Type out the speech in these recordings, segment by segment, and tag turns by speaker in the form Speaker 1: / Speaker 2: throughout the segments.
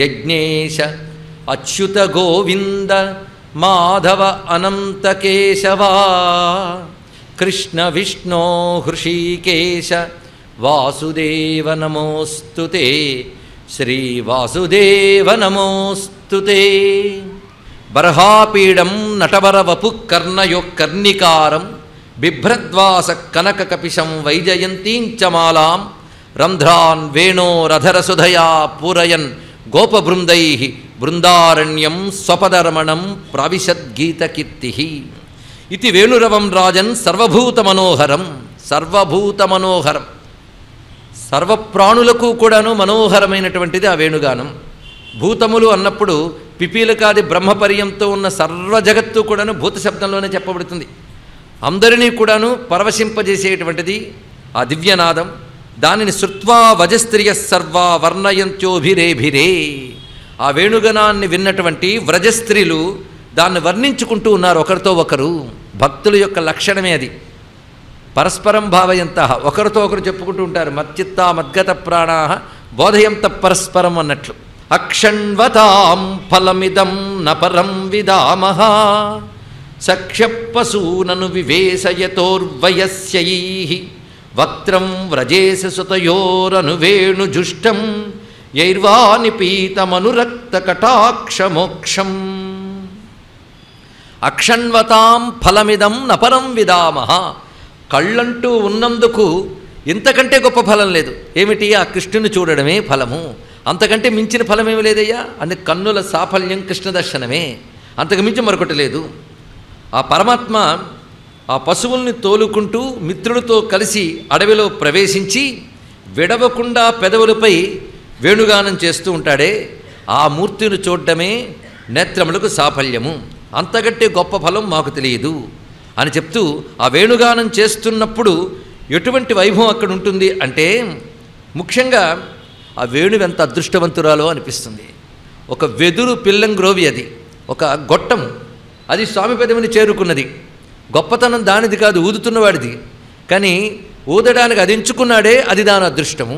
Speaker 1: యజ్ఞేశ అచ్యుత గోవింద మాధవ అనంత కేశవా కృష్ణ విష్ణో హృషీకేశ వాసుదేవ నమోస్తు శ్రీ వాసుదేవ నమోస్తు బర్హాపీడం నటవరవపు కర్ణయొక్కర్ణికారం బిభ్రద్వాస కనక కపిశం వైజయంతీంచమాలాం రంధ్రాన్ వేణోరధరసుధయా పూరయన్ గోపబృందై బృందారణ్యం స్వపదరమణం ప్రావిశద్గీతకీర్తి ఇది వేణురవం రాజన్ సర్వభూతమనోహరం సర్వభూతమనోహరం సర్వప్రాణులకు కూడాను మనోహరమైనటువంటిది ఆ వేణుగానం భూతములు అన్నప్పుడు పిపీలకాది బ్రహ్మపర్యంతో ఉన్న సర్వ జగత్తు కూడాను భూత శబ్దంలోనే చెప్పబడుతుంది అందరినీ కూడాను పరవశింపజేసేటువంటిది ఆ దివ్యనాదం దానిని శృత్వా వజస్త్రియ సర్వా వర్ణయంత్యోభిరేభిరే ఆ వేణుగణాన్ని విన్నటువంటి వ్రజస్త్రీలు దాన్ని వర్ణించుకుంటూ ఉన్నారు ఒకరితో ఒకరు భక్తుల యొక్క లక్షణమే అది పరస్పరం భావయంత ఒకరితో ఒకరు చెప్పుకుంటూ ఉంటారు మచ్చిత్త మద్గత ప్రాణా బోధయంత పరస్పరం అన్నట్లు అక్షణ్వతాం ఫలమిదం నపరం విదామహ సఖ్యపశూనను వివేశయతోర్వయస్యై వక్త్రం వ్రజేశ సుతయోరను వేణుజుష్టం యైర్వానిపీతమనురక్త కటాక్షమోక్షం అక్షణ్వతాం ఫలమిదం నపరం విదామహ కళ్ళంటూ ఉన్నందుకు ఇంతకంటే గొప్ప ఫలం లేదు ఏమిటి ఆ కృష్ణుని చూడడమే ఫలము అంతకంటే మించిన ఫలమేమి లేదయ్యా అందుకే కన్నుల సాఫల్యం కృష్ణ దర్శనమే అంతకు మించి మరొకటి లేదు ఆ పరమాత్మ ఆ పశువుల్ని తోలుకుంటూ మిత్రుడితో కలిసి అడవిలో ప్రవేశించి విడవకుండా పెదవులపై వేణుగానం చేస్తూ ఉంటాడే ఆ మూర్తిని చూడడమే నేత్రములకు సాఫల్యము అంతకంటే గొప్ప ఫలం మాకు తెలియదు అని చెప్తూ ఆ వేణుగానం చేస్తున్నప్పుడు ఎటువంటి వైభవం అక్కడ ఉంటుంది అంటే ముఖ్యంగా ఆ వేణువు ఎంత అదృష్టవంతురాలో అనిపిస్తుంది ఒక వెదురు పిల్లంగ్రోవి అది ఒక గొట్టము అది స్వామి పెదవిని చేరుకున్నది గొప్పతనం దానిది కాదు ఊదుతున్నవాడిది కానీ ఊదడానికి అది ఎంచుకున్నాడే అది దాని అదృష్టము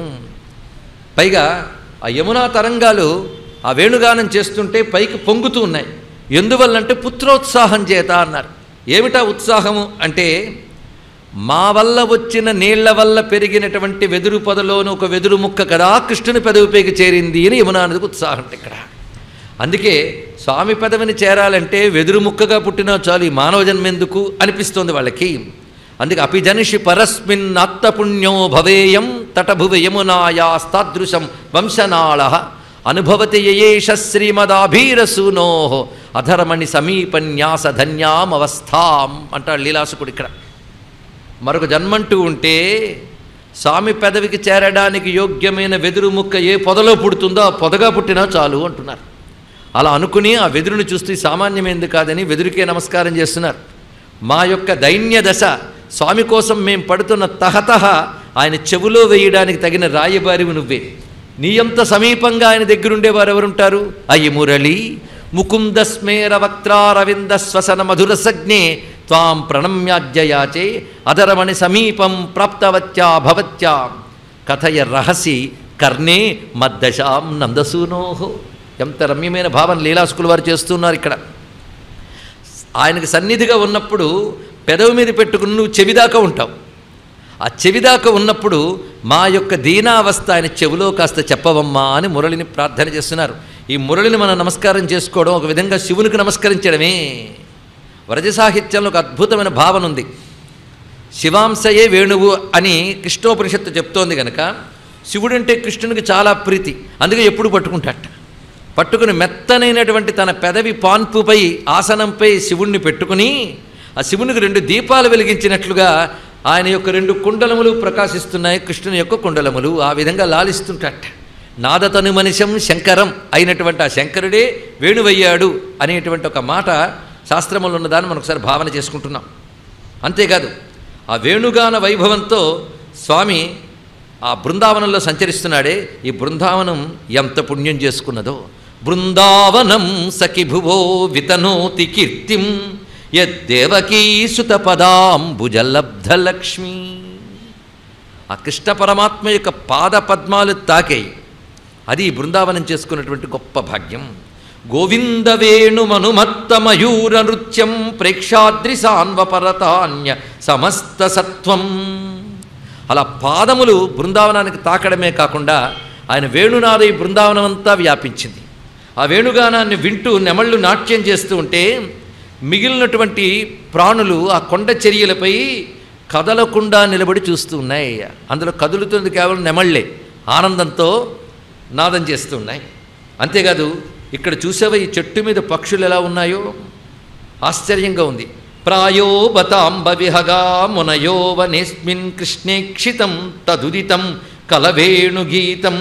Speaker 1: పైగా ఆ యమునా తరంగాలు ఆ వేణుగానం చేస్తుంటే పైకి పొంగుతూ ఉన్నాయి ఎందువల్లంటే పుత్రోత్సాహం చేత అన్నారు ఏమిటా ఉత్సాహము అంటే మా వల్ల వచ్చిన నీళ్ల వల్ల పెరిగినటువంటి వెదురు పొదలోని ఒక వెదురు ముక్క కదా కృష్ణుని పెదవిపైకి చేరింది అని యమునా నదికి ఉత్సాహం అంటే ఇక్కడ అందుకే స్వామి పదవిని చేరాలంటే వెదురు ముక్కగా పుట్టినా చాలు ఈ మానవ జన్మెందుకు అనిపిస్తోంది వాళ్ళకి అందుకే అపిజనిషి పరస్మిన్ ఆత్మపుణ్యో భవేయం తటభువ యమునాయాస్తాదృశం వంశనాళ అనుభవతి యయేష శ్రీమదాభీరసూనో అధర్మణి సమీపన్యాస ధన్యామవస్థాం అంటాడు లీలాసుకుడు ఇక్కడ మరొక జన్మంటూ ఉంటే స్వామి పెదవికి చేరడానికి యోగ్యమైన వెదురు ముక్క ఏ పొదలో పుడుతుందో ఆ పొదగా పుట్టినా చాలు అంటున్నారు అలా అనుకుని ఆ వెదురుని చూస్తూ ఈ సామాన్యమైంది కాదని వెదురుకే నమస్కారం చేస్తున్నారు మా యొక్క దైన్య దశ స్వామి కోసం మేం పడుతున్న తహతహ ఆయన చెవులో వేయడానికి తగిన రాయబారివి నువ్వే నీయంత సమీపంగా ఆయన దగ్గరుండేవారు ఎవరుంటారు అయ్యి మురళి ముకుంద స్మేర వక్త్రారవింద శ్వసన మధుర సజ్ఞే త్వాం ప్రణమ్యాజ్యయాచే అధరమణి సమీపం ప్రాప్తవత్యా భవత్యా కథయ రహసి కర్ణే మద్దశాం నందసూనోహో ఎంత రమ్యమైన భావన లీలాసుకులు వారు చేస్తున్నారు ఇక్కడ ఆయనకు సన్నిధిగా ఉన్నప్పుడు పెదవి మీద పెట్టుకుని నువ్వు చెవిదాకా ఉంటావు ఆ చెవిదాకా ఉన్నప్పుడు మా యొక్క దీనావస్థ ఆయన చెవిలో కాస్త చెప్పవమ్మా అని మురళిని ప్రార్థన చేస్తున్నారు ఈ మురళిని మనం నమస్కారం చేసుకోవడం ఒక విధంగా శివునికి నమస్కరించడమే వ్రజ సాహిత్యంలో ఒక అద్భుతమైన భావన ఉంది శివాంశయే వేణువు అని కృష్ణోపనిషత్తు చెప్తోంది కనుక శివుడంటే కృష్ణునికి చాలా ప్రీతి అందుకే ఎప్పుడు పట్టుకుంటాట పట్టుకుని మెత్తనైనటువంటి తన పెదవి పాన్పుపై ఆసనంపై శివుణ్ణి పెట్టుకుని ఆ శివునికి రెండు దీపాలు వెలిగించినట్లుగా ఆయన యొక్క రెండు కుండలములు ప్రకాశిస్తున్నాయి కృష్ణుని యొక్క కుండలములు ఆ విధంగా లాలిస్తుంటాట నాదతను మనిషం శంకరం అయినటువంటి ఆ శంకరుడే వేణువయ్యాడు అనేటువంటి ఒక మాట శాస్త్రములు ఉన్నదాన్ని మనం ఒకసారి భావన చేసుకుంటున్నాం అంతేకాదు ఆ వేణుగాన వైభవంతో స్వామి ఆ బృందావనంలో సంచరిస్తున్నాడే ఈ బృందావనం ఎంత పుణ్యం చేసుకున్నదో బృందావనం సఖిభువో వితనోతి కీర్తిం యద్దేవకీసుత పదాంబుజలబ్ధలక్ష్మి ఆ కృష్ణ పరమాత్మ యొక్క పాద పద్మాలు తాకాయి అది ఈ బృందావనం చేసుకున్నటువంటి గొప్ప భాగ్యం గోవింద వేణుమనుమత్త మయూర నృత్యం ప్రేక్షాద్రి సాన్వపరతాన్య సమస్త సత్వం అలా పాదములు బృందావనానికి తాకడమే కాకుండా ఆయన వేణునాద ఈ బృందావనం అంతా వ్యాపించింది ఆ వేణుగానాన్ని వింటూ నెమళ్ళు నాట్యం చేస్తూ ఉంటే మిగిలినటువంటి ప్రాణులు ఆ కొండ చర్యలపై కదలకుండా నిలబడి చూస్తూ ఉన్నాయి అందులో కదులుతుంది కేవలం నెమళ్ళే ఆనందంతో నాదం చేస్తూ ఉన్నాయి అంతేకాదు ఇక్కడ చూసావా ఈ చెట్టు మీద పక్షులు ఎలా ఉన్నాయో ఆశ్చర్యంగా ఉంది ప్రాయో బతాంబ విహగా మునయో వనేస్మిన్ కృష్ణేక్షితం తదుదితం కలవేణు గీతం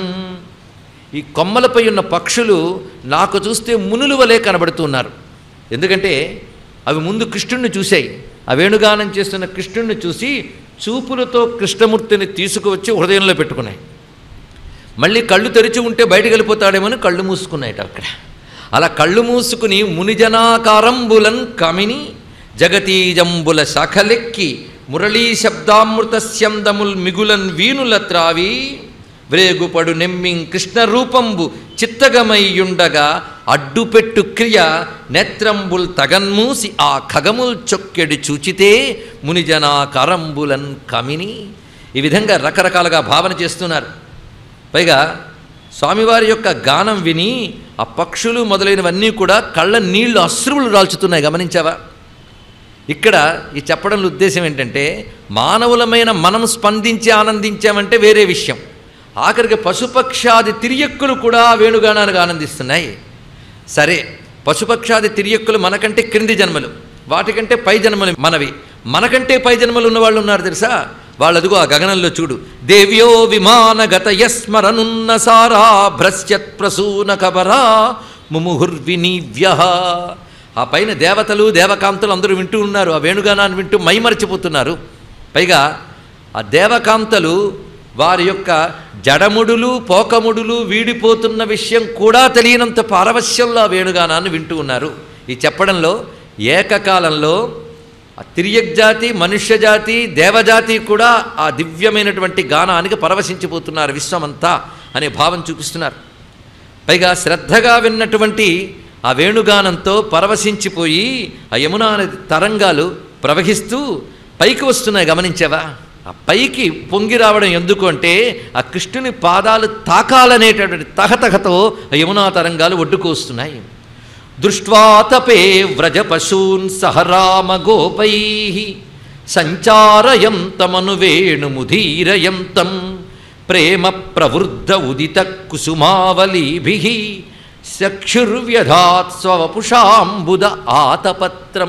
Speaker 1: ఈ కొమ్మలపై ఉన్న పక్షులు నాకు చూస్తే మునులు వలె కనబడుతున్నారు ఎందుకంటే అవి ముందు కృష్ణుణ్ణి చూశాయి ఆ వేణుగానం చేస్తున్న కృష్ణుణ్ణి చూసి చూపులతో కృష్ణమూర్తిని తీసుకువచ్చి హృదయంలో పెట్టుకున్నాయి మళ్ళీ కళ్ళు తెరిచి ఉంటే బయటకు వెళ్ళిపోతాడేమని కళ్ళు మూసుకున్నాయట అక్కడ అలా కళ్ళు మూసుకుని మునిజనాకారంబులన్ కమిని జగతీజంబుల శాఖలెక్కి మురళీ శబ్దామృత స్యందముల్ మిగులన్ వీనుల త్రావి వ్రేగుపడు నెమ్మిం కృష్ణ రూపంబు చిత్తగమయ్యుండగా అడ్డుపెట్టు క్రియ నేత్రంబుల్ తగన్మూసి ఆ ఖగముల్ చొక్కెడి చూచితే మునిజనాకారంబులన్ కమిని ఈ విధంగా రకరకాలుగా భావన చేస్తున్నారు పైగా స్వామివారి యొక్క గానం విని ఆ పక్షులు మొదలైనవన్నీ కూడా కళ్ళ నీళ్లు అశ్రువులు రాల్చుతున్నాయి గమనించావా ఇక్కడ ఈ చెప్పడంలో ఉద్దేశం ఏంటంటే మానవులమైన మనం స్పందించి ఆనందించామంటే వేరే విషయం ఆఖరికి పశుపక్షాది తిరియక్కులు కూడా ఆ వేణుగానానికి ఆనందిస్తున్నాయి సరే పశుపక్షాది తిరియక్కులు మనకంటే క్రింది జన్మలు వాటికంటే పై జన్మలు మనవి మనకంటే పై జన్మలు ఉన్న వాళ్ళు ఉన్నారు తెలుసా వాళ్ళదిగో ఆ గగనంలో చూడు దేవ్యో విమానగత యస్మరనున్న సారా భ్రశ్యత్ ప్రసూన కబరా ముముహుర్వినీవ్య ఆ పైన దేవతలు దేవకాంతలు అందరూ వింటూ ఉన్నారు ఆ వేణుగానాన్ని వింటూ మైమరిచిపోతున్నారు పైగా ఆ దేవకాంతలు వారి యొక్క జడముడులు పోకముడులు వీడిపోతున్న విషయం కూడా తెలియనంత పారవశ్యంలో ఆ వేణుగానాన్ని వింటూ ఉన్నారు ఈ చెప్పడంలో ఏకకాలంలో ఆ తిరియగ్జాతి మనుష్య జాతి దేవజాతి కూడా ఆ దివ్యమైనటువంటి గానానికి పరవశించిపోతున్నారు విశ్వమంతా అనే భావం చూపిస్తున్నారు పైగా శ్రద్ధగా విన్నటువంటి ఆ వేణుగానంతో పరవశించిపోయి ఆ యమునా నది తరంగాలు ప్రవహిస్తూ పైకి వస్తున్నాయి గమనించావా ఆ పైకి పొంగి రావడం ఎందుకు అంటే ఆ కృష్ణుని పాదాలు తాకాలనేటటువంటి తహతహతో ఆ యమునా తరంగాలు ఒడ్డుకు వస్తున్నాయి దృష్ట్వాతపే వ్రజ పశూన్ సహరామ గోపై సంచారయంతమను వేణుముధీరయంతం ప్రేమ ప్రవృద్ధ ఉదిత కుసుమావలీభి చక్షుర్వ్యధాత్ స్వవపుషాంబుద ఆతపత్రం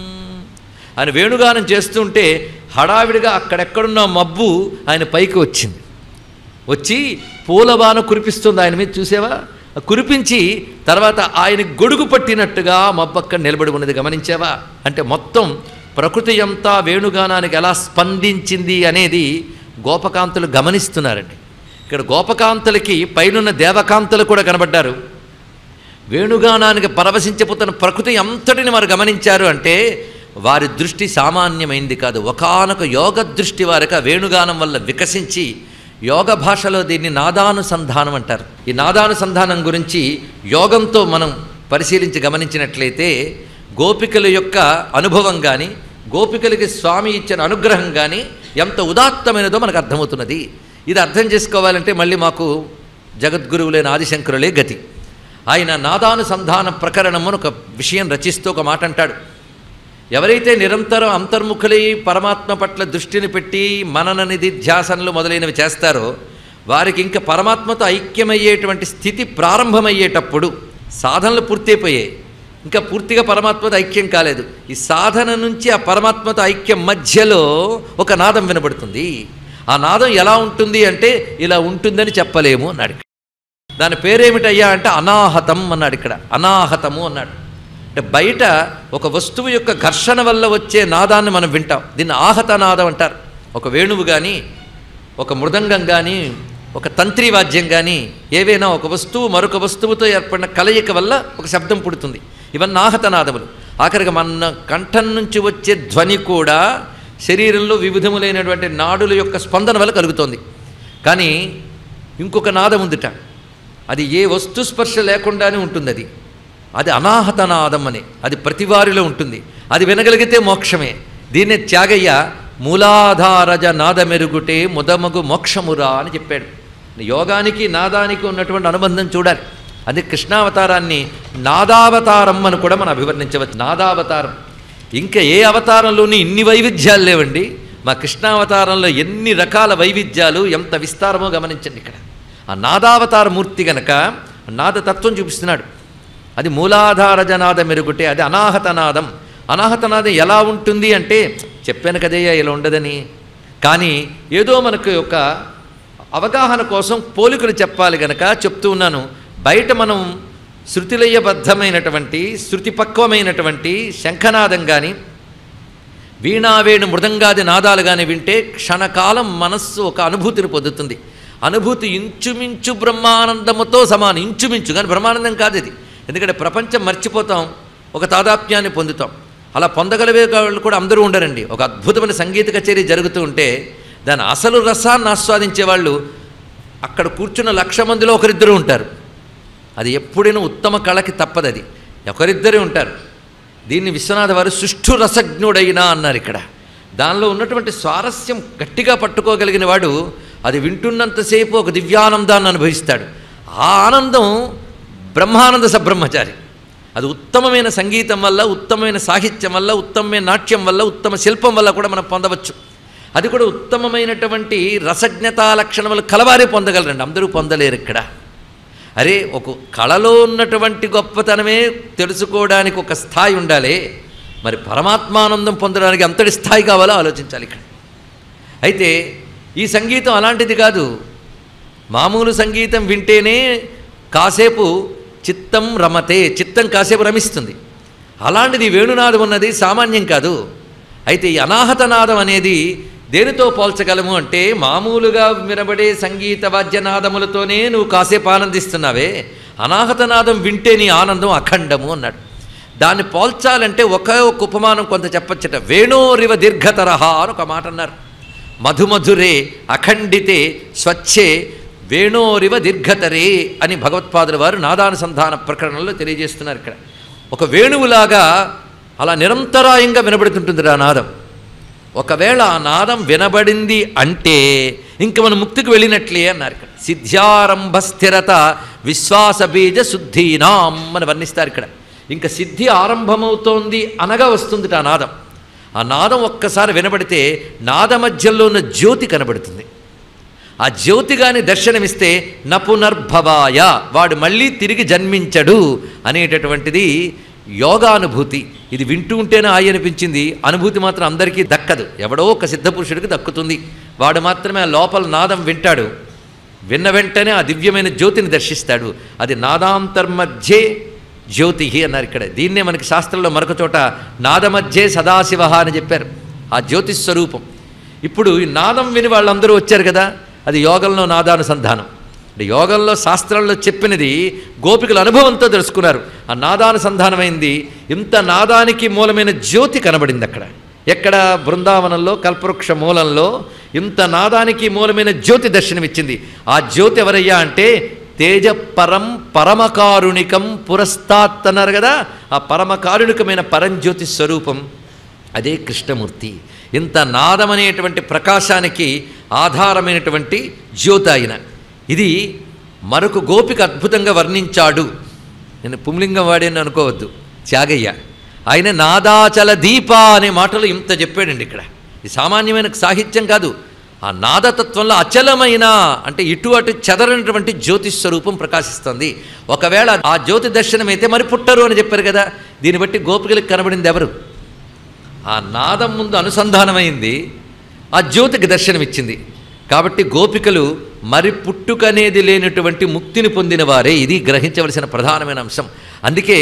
Speaker 1: ఆయన వేణుగానం చేస్తుంటే హడావిడిగా అక్కడెక్కడున్న మబ్బు ఆయన పైకి వచ్చింది వచ్చి పూలబాన కురిపిస్తుంది ఆయన మీద చూసావా కురిపించి తర్వాత ఆయన గొడుగు పట్టినట్టుగా మబ్బక్క నిలబడి ఉన్నది గమనించావా అంటే మొత్తం ప్రకృతి అంతా వేణుగానానికి ఎలా స్పందించింది అనేది గోపకాంతులు గమనిస్తున్నారండి ఇక్కడ గోపకాంతులకి పైనున్న దేవకాంతులు కూడా కనబడ్డారు వేణుగానానికి పరవశించిపోతున్న ప్రకృతి అంతటిని వారు గమనించారు అంటే వారి దృష్టి సామాన్యమైంది కాదు ఒకానొక యోగ దృష్టి వారికి ఆ వేణుగానం వల్ల వికసించి యోగ భాషలో దీన్ని నాదానుసంధానం అంటారు ఈ నాదానుసంధానం గురించి యోగంతో మనం పరిశీలించి గమనించినట్లయితే గోపికల యొక్క అనుభవం కానీ గోపికలకి స్వామి ఇచ్చిన అనుగ్రహం కానీ ఎంత ఉదాత్తమైనదో మనకు అర్థమవుతున్నది ఇది అర్థం చేసుకోవాలంటే మళ్ళీ మాకు జగద్గురువులైన ఆదిశంకరులే గతి ఆయన నాదానుసంధాన ప్రకరణం అని ఒక విషయం రచిస్తూ ఒక మాట అంటాడు ఎవరైతే నిరంతరం అంతర్ముఖులై పరమాత్మ పట్ల దృష్టిని పెట్టి మనన నిధి ధ్యాసనలు మొదలైనవి చేస్తారో వారికి ఇంకా పరమాత్మతో ఐక్యమయ్యేటువంటి స్థితి ప్రారంభమయ్యేటప్పుడు సాధనలు పూర్తయిపోయాయి ఇంకా పూర్తిగా పరమాత్మతో ఐక్యం కాలేదు ఈ సాధన నుంచి ఆ పరమాత్మతో ఐక్యం మధ్యలో ఒక నాదం వినబడుతుంది ఆ నాదం ఎలా ఉంటుంది అంటే ఇలా ఉంటుందని చెప్పలేము అన్నాడు దాని పేరేమిటయ్యా అంటే అనాహతం అన్నాడు ఇక్కడ అనాహతము అన్నాడు అంటే బయట ఒక వస్తువు యొక్క ఘర్షణ వల్ల వచ్చే నాదాన్ని మనం వింటాం దీన్ని ఆహత నాదం అంటారు ఒక వేణువు కానీ ఒక మృదంగం కానీ ఒక తంత్రి వాద్యం కానీ ఏవైనా ఒక వస్తువు మరొక వస్తువుతో ఏర్పడిన కలయిక వల్ల ఒక శబ్దం పుడుతుంది ఇవన్నీ ఆహత నాదములు ఆఖరికి మన కంఠం నుంచి వచ్చే ధ్వని కూడా శరీరంలో వివిధములైనటువంటి నాడుల యొక్క స్పందన వల్ల కలుగుతోంది కానీ ఇంకొక నాదం ఉందిట అది ఏ వస్తుస్పర్శ లేకుండానే ఉంటుంది అది అది అనాహతనాదం అని అది ప్రతివారిలో ఉంటుంది అది వినగలిగితే మోక్షమే దీన్నే త్యాగయ్య మూలాధారజ నాదమెరుగుటే ముదమగు మోక్షమురా అని చెప్పాడు యోగానికి నాదానికి ఉన్నటువంటి అనుబంధం చూడాలి అది కృష్ణావతారాన్ని నాదావతారం అని కూడా మనం అభివర్ణించవచ్చు నాదావతారం ఇంకా ఏ అవతారంలోని ఇన్ని వైవిధ్యాలు లేవండి మా కృష్ణావతారంలో ఎన్ని రకాల వైవిధ్యాలు ఎంత విస్తారమో గమనించండి ఇక్కడ ఆ నాదావతార మూర్తి గనక నాదతత్వం చూపిస్తున్నాడు అది మూలాధారజ నాదం మెరుగుటే అది అనాహత నాదం అనాహత నాదం ఎలా ఉంటుంది అంటే చెప్పాను కదయ్యా ఇలా ఉండదని కానీ ఏదో మనకు ఒక అవగాహన కోసం పోలికలు చెప్పాలి గనక చెప్తూ ఉన్నాను బయట మనం శృతిలయబద్ధమైనటువంటి శృతిపక్వమైనటువంటి శంఖనాదం కానీ వీణావేణు మృదంగాది నాదాలు కానీ వింటే క్షణకాలం మనస్సు ఒక అనుభూతిని పొందుతుంది అనుభూతి ఇంచుమించు బ్రహ్మానందముతో సమానం ఇంచుమించు కానీ బ్రహ్మానందం కాదు ఇది ఎందుకంటే ప్రపంచం మర్చిపోతాం ఒక తాదాత్మ్యాన్ని పొందుతాం అలా పొందగలిగే వాళ్ళు కూడా అందరూ ఉండరండి ఒక అద్భుతమైన సంగీత కచేరీ జరుగుతూ ఉంటే దాని అసలు రసాన్ని ఆస్వాదించే వాళ్ళు అక్కడ కూర్చున్న లక్ష మందిలో ఒకరిద్దరు ఉంటారు అది ఎప్పుడైనా ఉత్తమ కళకి తప్పదు అది ఒకరిద్దరే ఉంటారు దీన్ని విశ్వనాథ వారు సుష్ఠు రసజ్ఞుడైనా అన్నారు ఇక్కడ దానిలో ఉన్నటువంటి స్వారస్యం గట్టిగా పట్టుకోగలిగిన వాడు అది వింటున్నంతసేపు ఒక దివ్యానందాన్ని అనుభవిస్తాడు ఆ ఆనందం బ్రహ్మానంద సబ్రహ్మచారి అది ఉత్తమమైన సంగీతం వల్ల ఉత్తమమైన సాహిత్యం వల్ల ఉత్తమమైన నాట్యం వల్ల ఉత్తమ శిల్పం వల్ల కూడా మనం పొందవచ్చు అది కూడా ఉత్తమమైనటువంటి రసజ్ఞతా లక్షణములు కలవారే పొందగలరండి అందరూ పొందలేరు ఇక్కడ అరే ఒక కళలో ఉన్నటువంటి గొప్పతనమే తెలుసుకోవడానికి ఒక స్థాయి ఉండాలి మరి పరమాత్మానందం పొందడానికి అంతటి స్థాయి కావాలో ఆలోచించాలి ఇక్కడ అయితే ఈ సంగీతం అలాంటిది కాదు మామూలు సంగీతం వింటేనే కాసేపు చిత్తం రమతే చిత్తం కాసేపు రమిస్తుంది అలాంటిది వేణునాదం ఉన్నది సామాన్యం కాదు అయితే ఈ అనాహతనాదం అనేది దేనితో పోల్చగలము అంటే మామూలుగా వినబడే సంగీత వాద్యనాదములతోనే నువ్వు కాసేపు ఆనందిస్తున్నావే అనాహతనాదం వింటే నీ ఆనందం అఖండము అన్నాడు దాన్ని పోల్చాలంటే ఒకే ఒక ఉపమానం కొంత చెప్పచ్చట వేణోరివ దీర్ఘతరహ అని ఒక మాట అన్నారు మధుమధురే అఖండితే స్వచ్ఛే వేణోరివ దీర్ఘతరే అని భగవత్పాదుల వారు నాదానుసంధాన ప్రకరణంలో తెలియజేస్తున్నారు ఇక్కడ ఒక వేణువులాగా అలా నిరంతరాయంగా వినబడుతుంటుంది ఆ నాదం ఒకవేళ ఆ నాదం వినబడింది అంటే ఇంక మనం ముక్తికి వెళ్ళినట్లే అన్నారు ఇక్కడ సిద్ధ్యారంభ స్థిరత విశ్వాస బీజ శుద్ధీనాం అని వర్ణిస్తారు ఇక్కడ ఇంకా సిద్ధి ఆరంభమవుతోంది అనగా వస్తుంది ఆ నాదం ఆ నాదం ఒక్కసారి వినబడితే నాద మధ్యలో ఉన్న జ్యోతి కనబడుతుంది ఆ జ్యోతిగాని దర్శనమిస్తే నపునర్భవాయ వాడు మళ్ళీ తిరిగి జన్మించడు అనేటటువంటిది యోగానుభూతి ఇది వింటూ ఉంటేనే ఆయి అనిపించింది అనుభూతి మాత్రం అందరికీ దక్కదు ఎవడో ఒక సిద్ధపురుషుడికి దక్కుతుంది వాడు మాత్రమే ఆ లోపల నాదం వింటాడు విన్న వెంటనే ఆ దివ్యమైన జ్యోతిని దర్శిస్తాడు అది నాదాంతర్మధ్యే జ్యోతి అన్నారు ఇక్కడ దీన్నే మనకి శాస్త్రంలో మరొక చోట నాదమధ్యే సదాశివ అని చెప్పారు ఆ జ్యోతి స్వరూపం ఇప్పుడు ఈ నాదం విని వాళ్ళందరూ వచ్చారు కదా అది యోగంలో నాదానుసంధానం అంటే యోగంలో శాస్త్రంలో చెప్పినది గోపికల అనుభవంతో తెలుసుకున్నారు ఆ నాదానుసంధానమైంది ఇంత నాదానికి మూలమైన జ్యోతి కనబడింది అక్కడ ఎక్కడ బృందావనంలో కల్పవృక్ష మూలంలో ఇంత నాదానికి మూలమైన జ్యోతి దర్శనమిచ్చింది ఆ జ్యోతి ఎవరయ్యా అంటే తేజ పరం పరమకారుణికం పురస్తాత్ అన్నారు కదా ఆ పరమకారుణికమైన పరంజ్యోతి స్వరూపం అదే కృష్ణమూర్తి ఇంత నాదమనేటువంటి ప్రకాశానికి ఆధారమైనటువంటి జ్యోతి ఆయన ఇది మరొక గోపిక అద్భుతంగా వర్ణించాడు నేను పుంలింగం వాడని అనుకోవద్దు త్యాగయ్య ఆయన నాదాచల దీప అనే మాటలు ఇంత చెప్పాడండి ఇక్కడ ఇది సామాన్యమైన సాహిత్యం కాదు ఆ నాదతత్వంలో అచలమైన అంటే ఇటు అటు చెదరనటువంటి జ్యోతి స్వరూపం ప్రకాశిస్తుంది ఒకవేళ ఆ జ్యోతి దర్శనం అయితే మరి పుట్టరు అని చెప్పారు కదా దీన్ని బట్టి గోపికలకు కనబడింది ఎవరు ఆ నాదం ముందు అనుసంధానమైంది ఆ జ్యోతికి దర్శనమిచ్చింది కాబట్టి గోపికలు మరి పుట్టుకనేది లేనటువంటి ముక్తిని పొందిన వారే ఇది గ్రహించవలసిన ప్రధానమైన అంశం అందుకే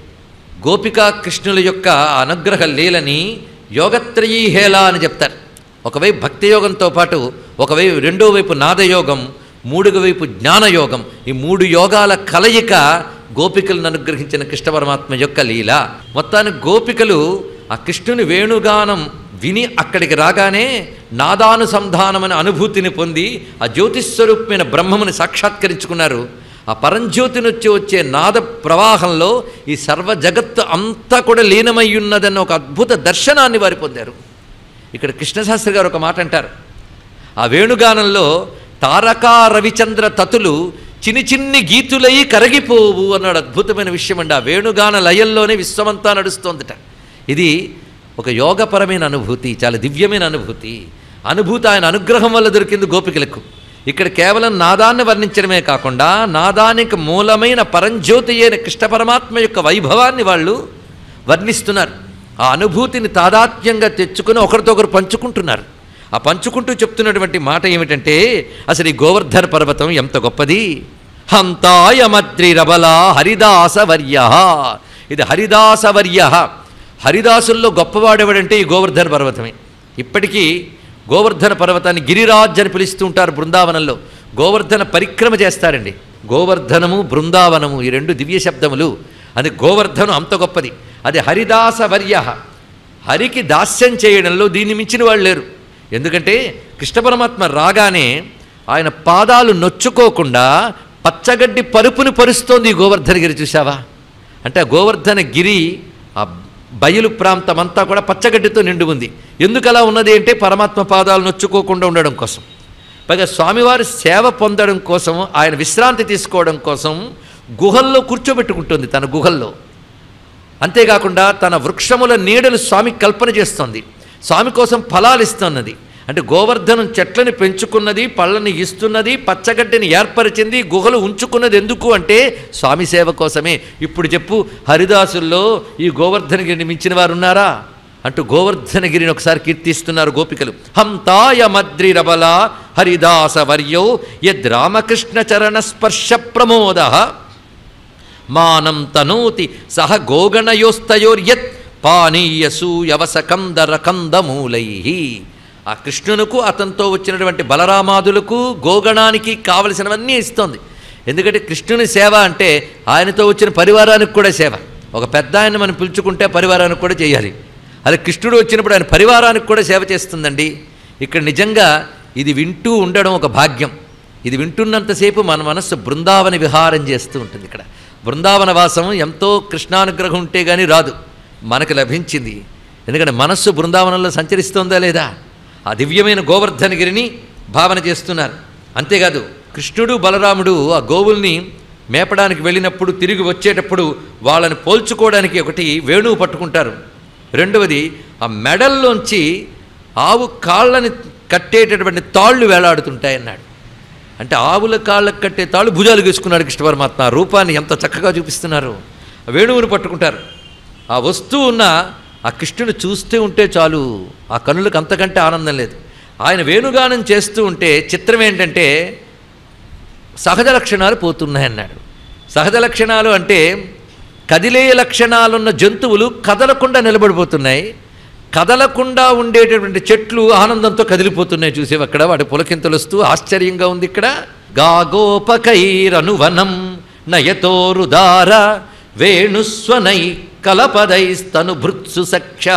Speaker 1: గోపికా కృష్ణుల యొక్క అనుగ్రహ లీలని యోగత్రయీ హేళ అని చెప్తారు ఒకవైపు భక్తి యోగంతో పాటు ఒకవైపు రెండో వైపు నాదయోగం మూడవ వైపు జ్ఞానయోగం ఈ మూడు యోగాల కలయిక గోపికలను అనుగ్రహించిన కృష్ణ పరమాత్మ యొక్క లీల మొత్తానికి గోపికలు ఆ కృష్ణుని వేణుగానం విని అక్కడికి రాగానే నాదానుసంధానమైన అనుభూతిని పొంది ఆ జ్యోతిస్వరూపమైన బ్రహ్మముని సాక్షాత్కరించుకున్నారు ఆ పరంజ్యోతి నుంచి వచ్చే నాద ప్రవాహంలో ఈ సర్వ జగత్తు అంతా కూడా లీనమై ఉన్నదన్న ఒక అద్భుత దర్శనాన్ని వారు పొందారు ఇక్కడ కృష్ణశాస్త్రి గారు ఒక మాట అంటారు ఆ వేణుగానంలో తారకా రవిచంద్ర తతులు చిన్ని చిన్ని గీతులై కరగిపోవు అన్నాడు అద్భుతమైన విషయం అండి ఆ వేణుగాన లయంలోనే విశ్వమంతా నడుస్తోందట ఇది ఒక యోగపరమైన అనుభూతి చాలా దివ్యమైన అనుభూతి అనుభూతి ఆయన అనుగ్రహం వల్ల దొరికింది గోపికలకు ఇక్కడ కేవలం నాదాన్ని వర్ణించడమే కాకుండా నాదానికి మూలమైన పరంజ్యోతి అయిన కృష్ణ పరమాత్మ యొక్క వైభవాన్ని వాళ్ళు వర్ణిస్తున్నారు ఆ అనుభూతిని తాదాత్మ్యంగా తెచ్చుకుని ఒకరితో ఒకరు పంచుకుంటున్నారు ఆ పంచుకుంటూ చెప్తున్నటువంటి మాట ఏమిటంటే అసలు ఈ గోవర్ధన పర్వతం ఎంత గొప్పది హంతాయమద్రి రబల హరిదాసవర్య ఇది హరిదాసవర్య హరిదాసుల్లో గొప్పవాడెవడంటే ఈ గోవర్ధన పర్వతమే ఇప్పటికీ గోవర్ధన పర్వతాన్ని గిరిరాజ్ అని పిలుస్తూ ఉంటారు బృందావనంలో గోవర్ధన పరిక్రమ చేస్తారండి గోవర్ధనము బృందావనము ఈ రెండు దివ్య శబ్దములు అది గోవర్ధనం అంత గొప్పది అది హరిదాసవర్య హరికి దాస్యం చేయడంలో దీన్ని మించిన వాళ్ళు లేరు ఎందుకంటే కృష్ణ పరమాత్మ రాగానే ఆయన పాదాలు నొచ్చుకోకుండా పచ్చగడ్డి పరుపుని పరుస్తోంది ఈ గోవర్ధనగిరి చూసావా అంటే ఆ గోవర్ధన గిరి ఆ బయలు ప్రాంతం అంతా కూడా పచ్చగడ్డితో నిండి ఉంది ఎందుకు అలా ఉన్నది అంటే పరమాత్మ పాదాలు నొచ్చుకోకుండా ఉండడం కోసం పైగా స్వామివారి సేవ పొందడం కోసం ఆయన విశ్రాంతి తీసుకోవడం కోసం గుహల్లో కూర్చోబెట్టుకుంటుంది తన గుహల్లో అంతేకాకుండా తన వృక్షముల నీడలు స్వామి కల్పన చేస్తోంది స్వామి కోసం ఫలాలు ఇస్తున్నది అంటే గోవర్ధనం చెట్లని పెంచుకున్నది పళ్ళని ఇస్తున్నది పచ్చగడ్డిని ఏర్పరిచింది గుహలు ఉంచుకున్నది ఎందుకు అంటే స్వామి సేవ కోసమే ఇప్పుడు చెప్పు హరిదాసుల్లో ఈ గోవర్ధనగిరిని మించిన వారు ఉన్నారా అంటూ గోవర్ధనగిరిని ఒకసారి కీర్తిస్తున్నారు గోపికలు హంతాయ మద్రి రబల హరిదాస వర్యో యద్ రామకృష్ణ చరణ స్పర్శ ప్రమోద మానం తనోతి సహ గోగణయోస్తయోర్యత్ పానీయసూయవసకందర కందమూలై ఆ కృష్ణునకు అతనితో వచ్చినటువంటి బలరామాదులకు గోగణానికి కావలసినవన్నీ ఇస్తోంది ఎందుకంటే కృష్ణుని సేవ అంటే ఆయనతో వచ్చిన పరివారానికి కూడా సేవ ఒక పెద్ద ఆయన మనం పిలుచుకుంటే పరివారానికి కూడా చేయాలి అదే కృష్ణుడు వచ్చినప్పుడు ఆయన పరివారానికి కూడా సేవ చేస్తుందండి ఇక్కడ నిజంగా ఇది వింటూ ఉండడం ఒక భాగ్యం ఇది వింటున్నంతసేపు మన మనస్సు బృందావన విహారం చేస్తూ ఉంటుంది ఇక్కడ బృందావన వాసం ఎంతో కృష్ణానుగ్రహం ఉంటే కానీ రాదు మనకు లభించింది ఎందుకంటే మనస్సు బృందావనంలో సంచరిస్తోందా లేదా ఆ దివ్యమైన గోవర్ధనగిరిని భావన చేస్తున్నారు అంతేకాదు కృష్ణుడు బలరాముడు ఆ గోవుల్ని మేపడానికి వెళ్ళినప్పుడు తిరిగి వచ్చేటప్పుడు వాళ్ళని పోల్చుకోవడానికి ఒకటి వేణువు పట్టుకుంటారు రెండవది ఆ మెడల్లోంచి ఆవు కాళ్ళని కట్టేటటువంటి తాళ్ళు వేలాడుతుంటాయన్నాడు అంటే ఆవుల కాళ్ళకు కట్టే తాళ్ళు భుజాలు గీసుకున్నాడు కృష్ణ పరమాత్మ ఆ రూపాన్ని ఎంత చక్కగా చూపిస్తున్నారు ఆ వేణువుని పట్టుకుంటారు ఆ వస్తువు ఉన్న ఆ కృష్ణుని చూస్తూ ఉంటే చాలు ఆ కనులకు అంతకంటే ఆనందం లేదు ఆయన వేణుగానం చేస్తూ ఉంటే చిత్రం ఏంటంటే సహజ లక్షణాలు పోతున్నాయన్నాడు సహజ లక్షణాలు అంటే కదిలే లక్షణాలున్న జంతువులు కదలకుండా నిలబడిపోతున్నాయి కదలకుండా ఉండేటటువంటి చెట్లు ఆనందంతో కదిలిపోతున్నాయి చూసేవి అక్కడ వాటి పులకింతలు వస్తూ ఆశ్చర్యంగా ఉంది ఇక్కడ గాగోపకైరనువనం నయతోరుదార వేణుస్వనై కలపదైస్తను భృత్సు సఖ్య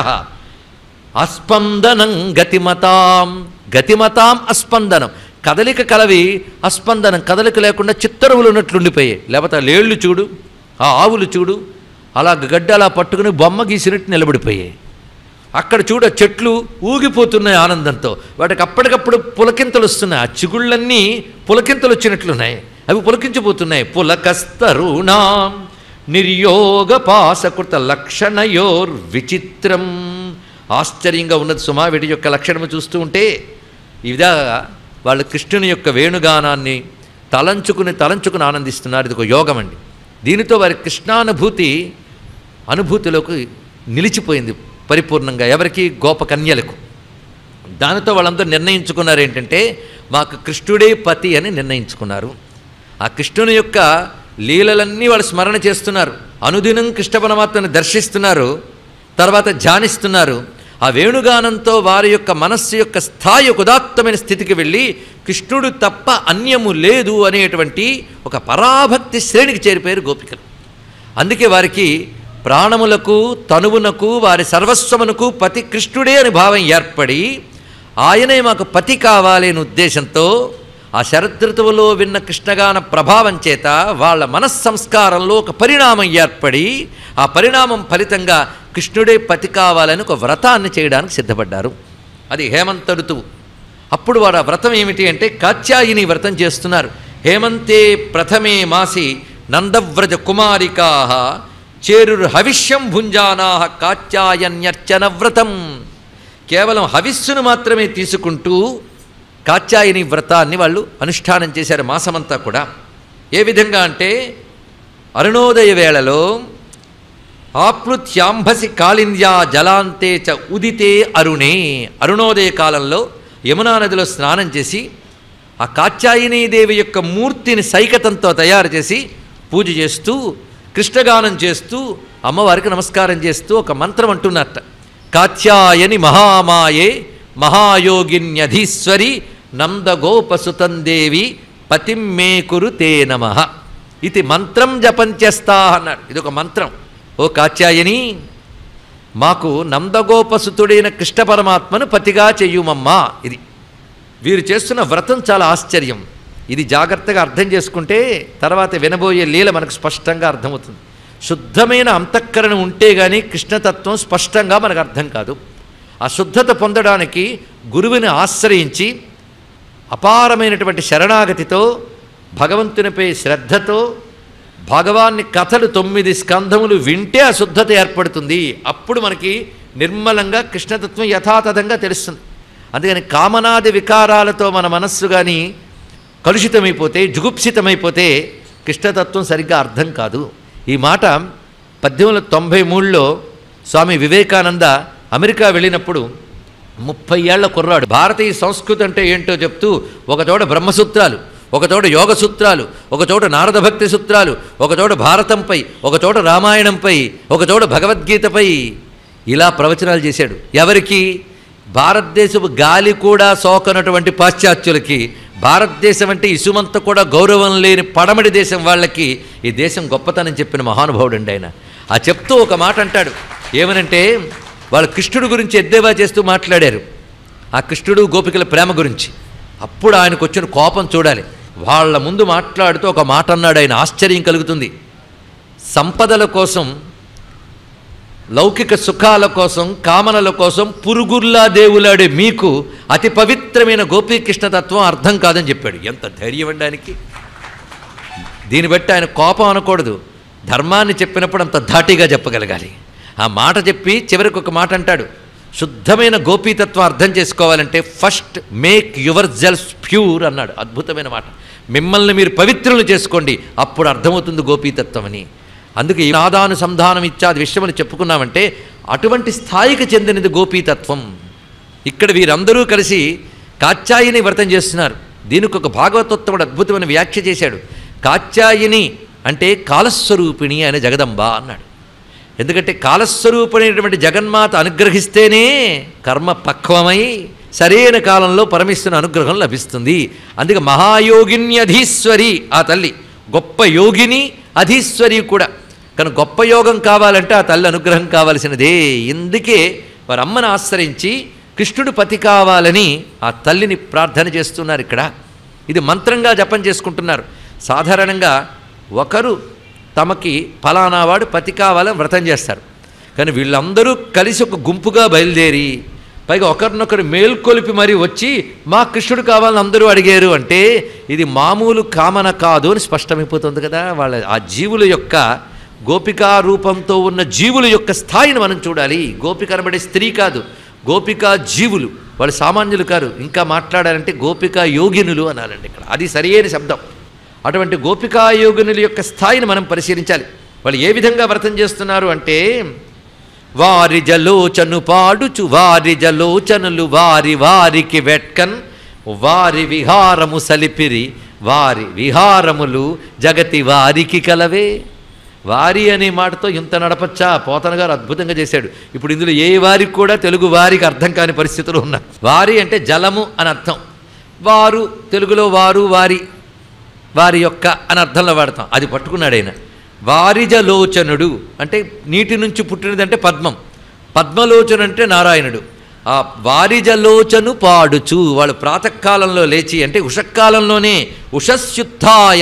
Speaker 1: అస్పందనం గతిమతాం గతిమతాం అస్పందనం కదలిక కలవి అస్పందనం కదలిక లేకుండా చిత్తరువులు ఉన్నట్లుండిపోయాయి లేకపోతే ఆ లేళ్ళు చూడు ఆ ఆవులు చూడు అలా గడ్డ అలా పట్టుకుని బొమ్మ గీసినట్టు నిలబడిపోయాయి అక్కడ చూడ చెట్లు ఊగిపోతున్నాయి ఆనందంతో వాటికి అప్పటికప్పుడు పులకింతలు వస్తున్నాయి ఆ చిగుళ్ళన్నీ పులకింతలు వచ్చినట్లున్నాయి అవి పులకించిపోతున్నాయి పులకస్తరుణాం నిర్యోగ పాసకృత లక్షణయోర్ విచిత్రం ఆశ్చర్యంగా ఉన్నది సుమా వీటి యొక్క లక్షణము చూస్తూ ఉంటే ఈ విధంగా వాళ్ళు కృష్ణుని యొక్క వేణుగానాన్ని తలంచుకుని తలంచుకుని ఆనందిస్తున్నారు ఇది ఒక యోగం అండి దీనితో వారి కృష్ణానుభూతి అనుభూతిలోకి నిలిచిపోయింది పరిపూర్ణంగా ఎవరికి గోప కన్యలకు దానితో వాళ్ళందరూ నిర్ణయించుకున్నారు ఏంటంటే మాకు కృష్ణుడే పతి అని నిర్ణయించుకున్నారు ఆ కృష్ణుని యొక్క లీలలన్నీ వాళ్ళు స్మరణ చేస్తున్నారు అనుదినం కృష్ణ పరమాత్మని దర్శిస్తున్నారు తర్వాత ధ్యానిస్తున్నారు ఆ వేణుగానంతో వారి యొక్క మనస్సు యొక్క స్థాయి ఒక ఉదాత్తమైన స్థితికి వెళ్ళి కృష్ణుడు తప్ప అన్యము లేదు అనేటువంటి ఒక పరాభక్తి శ్రేణికి చేరిపోయారు గోపికలు అందుకే వారికి ప్రాణములకు తనువునకు వారి సర్వస్వమునకు పతి కృష్ణుడే అని భావం ఏర్పడి ఆయనే మాకు పతి కావాలి అనే ఉద్దేశంతో ఆ శరదృతువులో విన్న కృష్ణగాన ప్రభావం చేత వాళ్ళ మనస్సంస్కారంలో ఒక పరిణామం ఏర్పడి ఆ పరిణామం ఫలితంగా కృష్ణుడే పతి కావాలని ఒక వ్రతాన్ని చేయడానికి సిద్ధపడ్డారు అది హేమంత ఋతువు అప్పుడు వారు ఆ వ్రతం ఏమిటి అంటే కాత్యాయిని వ్రతం చేస్తున్నారు హేమంతే ప్రథమే మాసి నందవ్రజ కుమారికా చేరుర్ హవిష్యం భుంజానా కాత్యాయన్యర్చన వ్రతం కేవలం హవిస్సును మాత్రమే తీసుకుంటూ కాత్యాయని వ్రతాన్ని వాళ్ళు అనుష్ఠానం చేశారు మాసమంతా కూడా ఏ విధంగా అంటే అరుణోదయ వేళలో ఆప్లుత్యాంభసి కాళింద్యా జలాంతే చ ఉదితే అరుణే అరుణోదయ కాలంలో యమునా నదిలో స్నానం చేసి ఆ కాత్యాయనీదేవి యొక్క మూర్తిని సైకతంతో తయారు చేసి పూజ చేస్తూ కృష్ణగానం చేస్తూ అమ్మవారికి నమస్కారం చేస్తూ ఒక మంత్రం అంటున్నట్ట కాత్యాయని మహామాయే మహాయోగిన్యధీశ్వరి నందగోపసుతందేవి పతిం మే కురు తే నమ ఇది మంత్రం జపంచేస్తా అన్నాడు ఇది ఒక మంత్రం ఓ కాత్యాయని మాకు నందగోపసుతుడైన కృష్ణ పరమాత్మను పతిగా చెయ్యుమమ్మా ఇది వీరు చేస్తున్న వ్రతం చాలా ఆశ్చర్యం ఇది జాగ్రత్తగా అర్థం చేసుకుంటే తర్వాత వినబోయే లీల మనకు స్పష్టంగా అర్థమవుతుంది శుద్ధమైన అంతఃకరణ ఉంటే కానీ కృష్ణతత్వం స్పష్టంగా మనకు అర్థం కాదు ఆ శుద్ధత పొందడానికి గురువుని ఆశ్రయించి అపారమైనటువంటి శరణాగతితో భగవంతునిపై శ్రద్ధతో భగవాన్ని కథలు తొమ్మిది స్కంధములు వింటే ఆ శుద్ధత ఏర్పడుతుంది అప్పుడు మనకి నిర్మలంగా కృష్ణతత్వం యథాతథంగా తెలుస్తుంది అందుకని కామనాది వికారాలతో మన మనస్సు కానీ కలుషితమైపోతే జుగుప్సితమైపోతే కృష్ణతత్వం సరిగ్గా అర్థం కాదు ఈ మాట పద్దెనిమిది వందల తొంభై మూడులో స్వామి వివేకానంద అమెరికా వెళ్ళినప్పుడు ముప్పై ఏళ్ల కుర్రాడు భారతీయ సంస్కృతి అంటే ఏంటో చెప్తూ ఒకచోట బ్రహ్మసూత్రాలు ఒకచోట యోగ సూత్రాలు ఒకచోట నారద భక్తి సూత్రాలు ఒకచోట భారతంపై ఒకచోట రామాయణంపై ఒకచోట భగవద్గీతపై ఇలా ప్రవచనాలు చేశాడు ఎవరికి భారతదేశపు గాలి కూడా సోకనటువంటి పాశ్చాత్యులకి భారతదేశం అంటే ఇసుమంత కూడా గౌరవం లేని పడమడి దేశం వాళ్ళకి ఈ దేశం గొప్పతనం చెప్పిన మహానుభావుడు అండి ఆయన ఆ చెప్తూ ఒక మాట అంటాడు ఏమనంటే వాళ్ళు కృష్ణుడు గురించి ఎద్దేవా చేస్తూ మాట్లాడారు ఆ కృష్ణుడు గోపికల ప్రేమ గురించి అప్పుడు ఆయనకు వచ్చిన కోపం చూడాలి వాళ్ళ ముందు మాట్లాడుతూ ఒక మాట అన్నాడు ఆయన ఆశ్చర్యం కలుగుతుంది సంపదల కోసం లౌకిక సుఖాల కోసం కామనల కోసం పురుగుల్లా దేవులాడే మీకు అతి పవిత్రమైన గోపీకృష్ణతత్వం అర్థం కాదని చెప్పాడు ఎంత ధైర్యం అండానికి దీన్ని బట్టి ఆయన కోపం అనకూడదు ధర్మాన్ని చెప్పినప్పుడు అంత ధాటిగా చెప్పగలగాలి ఆ మాట చెప్పి చివరికి ఒక మాట అంటాడు శుద్ధమైన గోపీతత్వం అర్థం చేసుకోవాలంటే first make yourselves pure అన్నాడు అద్భుతమైన మాట మిమ్మల్ని మీరు పవిత్రులు చేసుకోండి అప్పుడు అర్థమవుతుంది గోపీతత్వం అని అందుకే ఈ నాదానుసంధానం ఇత్యాది విషయమని చెప్పుకున్నామంటే అటువంటి స్థాయికి చెందినది గోపీతత్వం ఇక్కడ వీరందరూ కలిసి కాత్యాయిని వ్రతం చేస్తున్నారు దీనికి ఒక భాగవతోత్తముడు అద్భుతమైన వ్యాఖ్య చేశాడు కాత్యాయిని అంటే కాలస్వరూపిణి అనే జగదంబ అన్నాడు ఎందుకంటే కాలస్వరూపమైనటువంటి జగన్మాత అనుగ్రహిస్తేనే కర్మ పక్వమై సరైన కాలంలో పరమేశ్వరుని అనుగ్రహం లభిస్తుంది అందుకే మహాయోగిన్యధీశ్వరి ఆ తల్లి గొప్ప యోగిని అధీశ్వరి కూడా కానీ గొప్ప యోగం కావాలంటే ఆ తల్లి అనుగ్రహం కావలసినదే ఇందుకే వారి అమ్మను ఆశ్రయించి కృష్ణుడు పతి కావాలని ఆ తల్లిని ప్రార్థన చేస్తున్నారు ఇక్కడ ఇది మంత్రంగా జపం చేసుకుంటున్నారు సాధారణంగా ఒకరు తమకి ఫలానా వాడు పతి కావాలని వ్రతం చేస్తారు కానీ వీళ్ళందరూ కలిసి ఒక గుంపుగా బయలుదేరి పైగా ఒకరినొకరు మేల్కొలిపి మరీ వచ్చి మా కృష్ణుడు కావాలని అందరూ అడిగారు అంటే ఇది మామూలు కామన కాదు అని స్పష్టమైపోతుంది కదా వాళ్ళ ఆ జీవుల యొక్క గోపికా రూపంతో ఉన్న జీవుల యొక్క స్థాయిని మనం చూడాలి గోపిక అనబడే స్త్రీ కాదు గోపికా జీవులు వాళ్ళు సామాన్యులు కారు ఇంకా మాట్లాడాలంటే గోపికా యోగినులు అనాలండి ఇక్కడ అది సరియైన శబ్దం అటువంటి గోపికా యోగినుల యొక్క స్థాయిని మనం పరిశీలించాలి వాళ్ళు ఏ విధంగా వ్రతం చేస్తున్నారు అంటే వారి జలోచను పాడుచు వారి జలోచనులు వారి వారికి వెట్కన్ వారి విహారము సలిపిరి వారి విహారములు జగతి వారికి కలవే వారి అనే మాటతో ఇంత నడపచ్చా పోతన గారు అద్భుతంగా చేశాడు ఇప్పుడు ఇందులో ఏ వారికి కూడా తెలుగు వారికి అర్థం కాని పరిస్థితులు ఉన్నాయి వారి అంటే జలము అని అర్థం వారు తెలుగులో వారు వారి వారి యొక్క అని అర్థంలో వాడతాం అది పట్టుకున్నాడు ఆయన వారిజలోచనుడు అంటే నీటి నుంచి పుట్టినదంటే పద్మం పద్మలోచన అంటే నారాయణుడు ఆ వారిజలోచను పాడుచు వాళ్ళు ప్రాతకాలంలో లేచి అంటే ఉషక్కాలంలోనే ఉషస్యుత్థాయ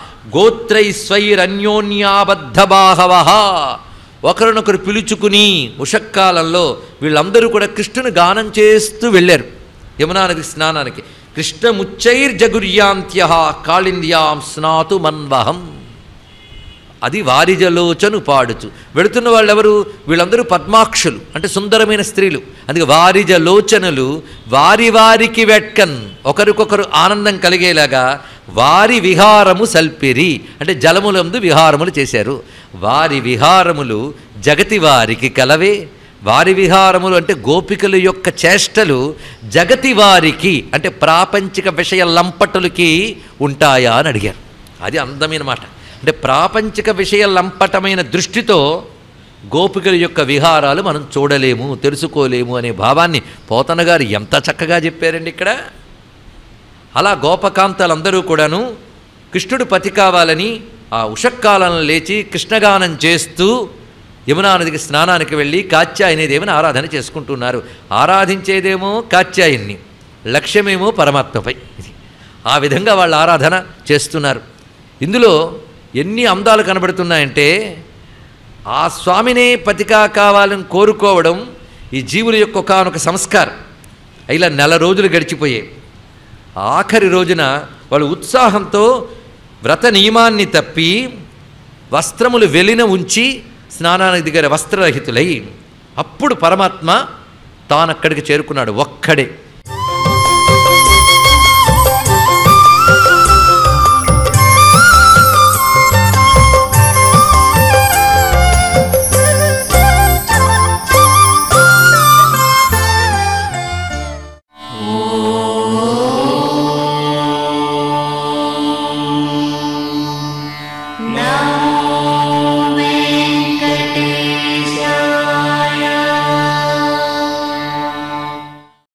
Speaker 1: గోత్రైస్వైరన్యోన్యాబద్ధ బాహవ ఒకరినొకరు పిలుచుకుని ఉషక్కాలంలో వీళ్ళందరూ కూడా కృష్ణుని గానం చేస్తూ వెళ్ళారు యమునా నది స్నానానికి కృష్ణముచ్చైర్జగుర్యాంత్య కాళింద్యాం స్నాతు మన్వహం అది వారిజలోచను పాడుచు వెళుతున్న వాళ్ళు ఎవరు వీళ్ళందరూ పద్మాక్షులు అంటే సుందరమైన స్త్రీలు అందుకే వారిజలోచనలు వారి వారికి వెట్కన్ ఒకరికొకరు ఆనందం కలిగేలాగా వారి విహారము సల్పిరి అంటే జలములందు విహారములు చేశారు వారి విహారములు జగతి వారికి కలవే వారి విహారములు అంటే గోపికల యొక్క చేష్టలు జగతి వారికి అంటే ప్రాపంచిక విషయ లంపటులకి ఉంటాయా అని అడిగారు అది అందమైన మాట అంటే ప్రాపంచిక విషయ లంపటమైన దృష్టితో గోపికల యొక్క విహారాలు మనం చూడలేము తెలుసుకోలేము అనే భావాన్ని పోతన గారు ఎంత చక్కగా చెప్పారండి ఇక్కడ అలా గోపకాంతలందరూ కూడాను కృష్ణుడు పతి కావాలని ఆ ఉషక్కాలను లేచి కృష్ణగానం చేస్తూ యమునా నదికి స్నానానికి వెళ్ళి కాత్యాయని దేవిని ఆరాధన చేసుకుంటున్నారు ఆరాధించేదేమో కాత్యాయన్ని లక్ష్యమేమో పరమాత్మపై ఇది ఆ విధంగా వాళ్ళు ఆరాధన చేస్తున్నారు ఇందులో ఎన్ని అందాలు కనబడుతున్నాయంటే ఆ స్వామినే పతిగా కావాలని కోరుకోవడం ఈ జీవుల యొక్క ఒకనొక సంస్కారం ఇలా నెల రోజులు గడిచిపోయాయి ఆఖరి రోజున వాళ్ళు ఉత్సాహంతో వ్రత నియమాన్ని తప్పి వస్త్రములు వెలిన ఉంచి స్నానానికి దిగారు వస్త్రరహితులై అప్పుడు పరమాత్మ తానక్కడికి చేరుకున్నాడు ఒక్కడే